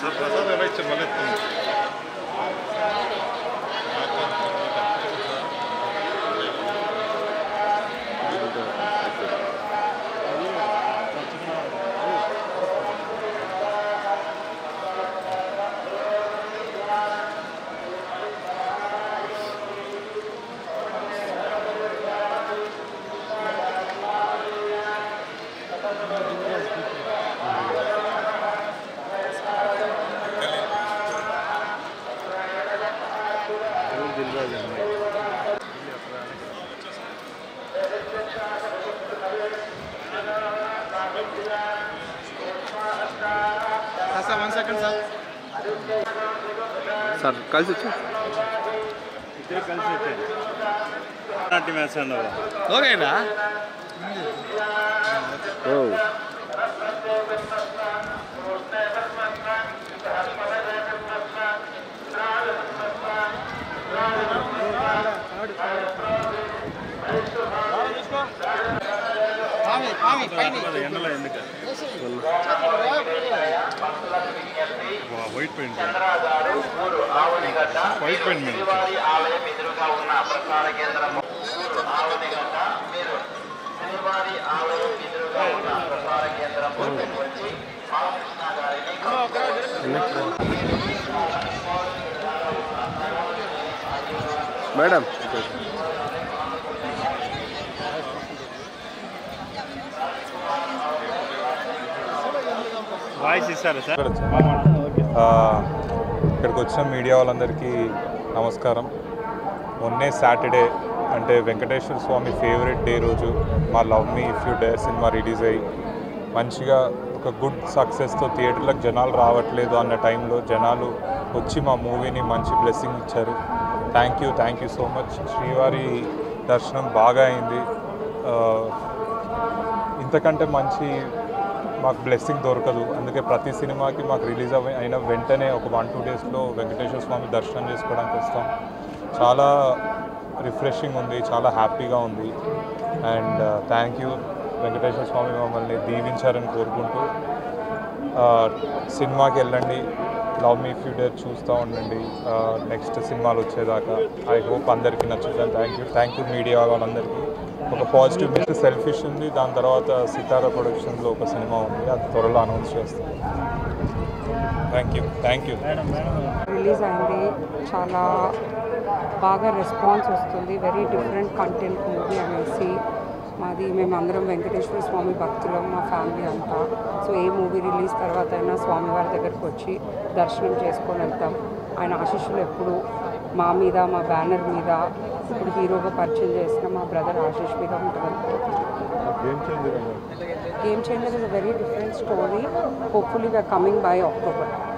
Sir Prasad ఎలా ఇచ్చారు మళ్ళీ ఎత్తుకోండి. Sir one second sir sir కలిసి వచ్చి ఇద్దరు కలిసి వచ్చారు నాటి మ్యాచ్ అన్నారు ఓకేనా ఓ ఎండలో ఎందుకు వైట్ పెయింట్ వైట్ పెయింట్ మీద ఆలయం ఎదురుగా ఉన్న ప్రసార కేంద్రం ఆవునిగడ్డ మీరు శ్రీవారి ఆలయం ఎదురుగా ఉన్న ప్రసార కేంద్రం వచ్చి బాలకృష్ణ గారిని మేడం వాయిస్ ఇస్తారా సార్ ఆ, ఇక్కడికి వచ్చిన మీడియా వాళ్ళందరికీ నమస్కారం మొన్నే సాటర్డే అంటే వెంకటేశ్వర స్వామి ఫేవరెట్ డే రోజు మా love me if you dare సినిమా రిలీజ్ అయ్యి మంచిగా ఒక గుడ్ సక్సెస్తో థియేటర్లకు జనాలు రావట్లేదు అన్న టైంలో జనాలు వచ్చి మా మూవీని మంచి బ్లెస్సింగ్ ఇచ్చారు thank you thank you so much శ్రీవారి దర్శనం బాగా అయింది ఆ, ఇంతకంటే మంచి మాకు బ్లెస్సింగ్ దొరకదు అందుకే ప్రతి సినిమాకి మాకు రిలీజ్ అవి అయిన వెంటనే ఒక వన్ టూ డేస్లో వెంకటేశ్వర స్వామి దర్శనం చేసుకోవడానికి వస్తాం చాలా రిఫ్రెషింగ్ ఉంది చాలా హ్యాపీగా ఉంది and thank you Venkateswara Swamy మమ్మల్ని దీవించారని కోరుకుంటూ ఆ, సినిమాకి వెళ్ళండి లవ్ మీ ఫ్యూ డేర్ చూస్తూ ఉండండి నెక్స్ట్ సినిమాలు వచ్చేదాకా ఐ హోప్ అందరికీ నచ్చుతుంది thank you thank you media వాళ్ళందరికీ ఒక పాజిటివ్ మిస్ సెల్ఫిష్ ఉంది దాని తర్వాత సితారా ప్రొడక్షన్లో ఒక సినిమా ఉంది అది త్వరలో అనౌన్స్ చేస్తాం thank you thank you release అయింది చాలా బాగా రెస్పాన్స్ వస్తుంది వెరీ డిఫరెంట్ కంటెంట్ మూవీ అనేసి మాది మేము అందరం వెంకటేశ్వర స్వామి భక్తులం మా ఫ్యామిలీ అంతా సో ఏ మూవీ రిలీజ్ తర్వాత అయినా స్వామివారి దగ్గరికి వచ్చి దర్శనం చేసుకొని వెళ్తాం ఆయన ఆశీస్సులు ఎప్పుడు మా మీద మా బ్యానర్ మీద ఇప్పుడు హీరోగా పరిచయం చేసిన మా బ్రదర్ ఆశీష్ మీద ఉంటుంది game changer game changer is a very different story hopefully we are coming by October